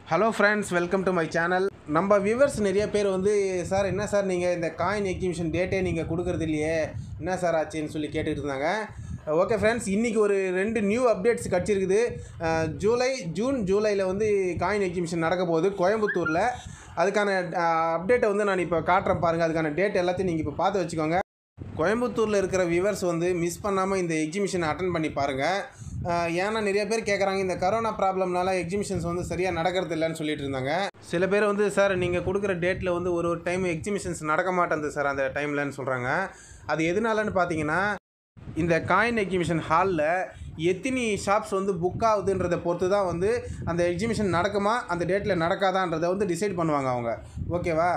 hello friends welcome to my channel நம்ம viewers நிறைய பேர் வந்து சார் என்ன சார் நீங்கள் இந்த காயின் எக்ஸிபிஷன் டேட்டே நீங்கள் கொடுக்குறது இல்லையே என்ன சார் ஆச்சுன்னு சொல்லி கேட்டுட்டு இருந்தாங்க ஓகே ஃப்ரெண்ட்ஸ் இன்றைக்கி ஒரு ரெண்டு நியூ அப்டேட்ஸ் கிடச்சிருக்குது அஹ், ஜூலை ஜூன் ஜூலையில் வந்து காயின் எக்ஸிபிஷன் நடக்க போகுது கோயம்புத்தூரில் அதுக்கான அப்டேட்டை வந்து நான் இப்போ காட்டுறேன் பாருங்கள் அதுக்கான டேட் எல்லாத்தையும் நீங்கள் இப்போ பார்த்து வச்சுக்கோங்க கோயம்புத்தூரில் இருக்கிற வியூவர்ஸ் வந்து மிஸ் பண்ணாமல் இந்த எக்ஸிபிஷனை அட்டன் பண்ணி பாருங்கள் அஹ் ஏன்னா நிறைய பேர் கேட்குறாங்க இந்த கரோனா ப்ராப்ளம்னால எக்ஸிபிஷன்ஸ் வந்து சரியாக நடக்கிறது இல்லைன்னு சொல்லிட்டு இருந்தாங்க சில பேர் வந்து சார் நீங்கள் கொடுக்குற டேட்டில் வந்து ஒரு ஒரு டைம் எக்ஸிபிஷன்ஸ் நடக்க மாட்டேங்குது சார் அந்த டைம்லன்னு சொல்கிறாங்க அது எதனாலன்னு பார்த்தீங்கன்னா இந்த காயின் எக்ஸிபிஷன் ஹாலில் எத்தனை ஷாப்ஸ் வந்து புக் ஆகுதுன்றதை பொறுத்து தான் வந்து அந்த எக்ஸிபிஷன் நடக்குமா அந்த டேட்டில் நடக்காதான்றதை வந்து டிசைட் பண்ணுவாங்க அவங்க ஓகேவா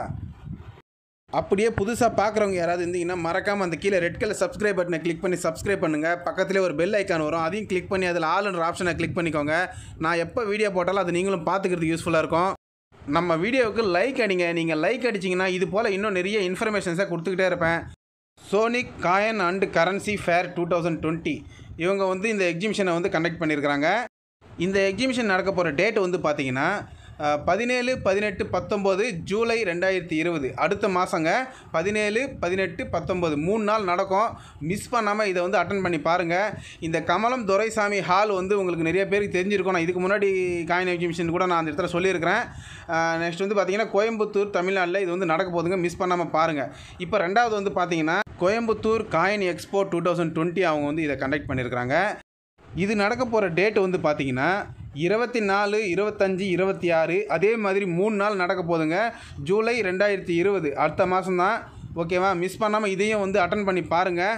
அப்படியே புதுசாக பார்க்குறவங்க யாராவது இருந்தீங்கன்னா மறக்காமல் அந்த கீழே ரெட் கலர் சப்ஸ்கிரைப் பட்டனை கிளிக் பண்ணி சப்ஸ்கிரைப் பண்ணுங்கள் பக்கத்துலேயே ஒரு பெல் ஐக்கான் வரும் அதையும் கிளிக் பண்ணி அதில் ஆளுன்ற ஆப்ஷனை கிளிக் பண்ணிக்கோங்க நான் எப்போ வீடியோ போட்டாலும் அது நீங்களும் பார்த்துக்கிறதுக்கு யூஸ்ஃபுல்லாக இருக்கும் நம்ம வீடியோவுக்கு லைக் அடிங்க நீங்கள் லைக் அடிச்சிங்கன்னா இது போல் இன்னும் நிறைய இன்ஃபர்மேஷன்ஸை கொடுத்துக்கிட்டே இருப்பேன் சோனிக் coin and currency fair two thousand twenty இவங்க வந்து இந்த எக்ஸிபிஷனை வந்து கண்டக்ட் பண்ணியிருக்கிறாங்க இந்த எக்ஸிபிஷன் நடக்க போகிற டேட் வந்து பார்த்தீங்கன்னா அஹ், பதினேழு பதினெட்டு பத்தொம்போது ஜூலை ரெண்டாயிரத்தி இருபது அடுத்த மாதங்க பதினேழு பதினெட்டு பத்தொம்போது மூணு நாள் நடக்கும் மிஸ் பண்ணாமல் இதை வந்து அட்டன் பண்ணி பாருங்கள் இந்த கமலம் துரைசாமி ஹால் வந்து உங்களுக்கு நிறைய பேருக்கு தெரிஞ்சிருக்கும் நான் இதுக்கு முன்னாடி காயின் எக்ஸிபிஷன் கூட நான் அந்த இடத்துல சொல்லியிருக்கிறேன் நெக்ஸ்ட் வந்து பார்த்தீங்கன்னா கோயம்புத்தூர் தமிழ்நாட்டில் இது வந்து நடக்க போகுதுங்க மிஸ் பண்ணாமல் பாருங்கள் இப்போ ரெண்டாவது வந்து பார்த்தீங்கன்னா Coimbatore coin expo two thousand twenty அவங்க வந்து இதை கண்டக்ட் பண்ணியிருக்கிறாங்க இது நடக்க போகிற டேட் வந்து பார்த்தீங்கன்னா இருபத்தி நாலு இருபத்தஞ்சி இருபத்தி ஆறு அதே மாதிரி மூணு நாள் நடக்க போகுதுங்க ஜூலை ரெண்டாயிரத்தி இருபது அடுத்த மாதம் தான் ஓகேவா மிஸ் பண்ணாமல் இதையும் வந்து அட்டன் பண்ணி பாருங்கள்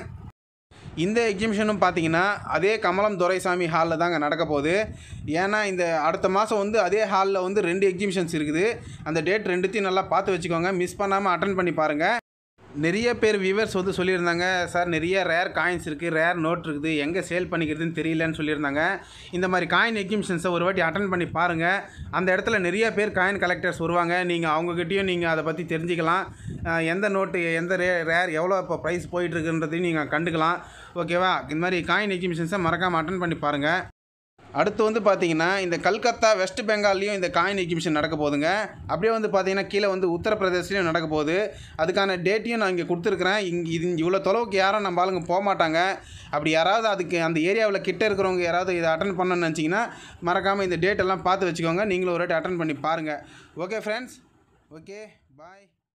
இந்த எக்ஸிபிஷனும் பார்த்தீங்கன்னா அதே கமலம் துரைசாமி ஹாலில் தாங்க நடக்க போகுது ஏன்னா இந்த அடுத்த மாதம் வந்து அதே ஹாலில் வந்து ரெண்டு எக்ஸிபிஷன்ஸ் இருக்குது அந்த டேட் ரெண்டுத்தையும் நல்லா பார்த்து வச்சுக்கோங்க மிஸ் பண்ணாமல் அட்டன் பண்ணி பாருங்கள் நிறைய பேர் வியூவர்ஸ் வந்து சொல்லியிருந்தாங்க சார் நிறைய ரேர் காயின்ஸ் இருக்குது ரேர் நோட் இருக்குது எங்கே சேல் பண்ணிக்கிறதுன்னு தெரியலன்னு சொல்லியிருந்தாங்க இந்த மாதிரி காயின் எக்ஸிபிஷன்ஸை ஒரு வாட்டி அட்டன் பண்ணி பாருங்கள் அந்த இடத்துல நிறைய பேர் காயின் கலெக்டர்ஸ் வருவாங்க நீங்கள் அவங்கக்கிட்டேயும் நீங்கள் அதை பற்றி தெரிஞ்சுக்கலாம் அஹ் எந்த நோட்டு எந்த ரே ரேர் எவ்வளோ இப்போ ப்ரைஸ் போயிட்டுருக்குன்றதையும் நீங்கள் கண்டுக்கலாம் ஓகேவா இந்த மாதிரி காயின் எக்ஸிபிஷன்ஸை மறக்காமல் அட்டன் பண்ணி பாருங்கள் அடுத்து வந்து பார்த்தீங்கன்னா இந்த கல்கத்தா வெஸ்ட் பெங்கால்லையும் இந்த காயின் எக்ஸிபிஷன் நடக்க போகுதுங்க அப்படியே வந்து பார்த்தீங்கன்னா கீழே வந்து உத்தரப்பிரதேஷ்லையும் நடக்க போகுது அதுக்கான டேட்டையும் நான் இங்கே கொடுத்துருக்குறேன் இங்கே இது இவ்வளோ தொலைவுக்கு யாரும் நம்ம ஆளுங்க போக மாட்டாங்க அப்படி யாராவது அதுக்கு அந்த ஏரியாவில் கிட்ட இருக்கிறவங்க யாராவது இதை அட்டன் பண்ணணும்னு நினச்சிங்கன்னா மறக்காமல் இந்த டேட் எல்லாம் பார்த்து வச்சுக்கோங்க நீங்களும் ஒரு வாட்டி அட்டன் பண்ணி பாருங்கள் ஓகே ஃப்ரெண்ட்ஸ் ஓகே பாய்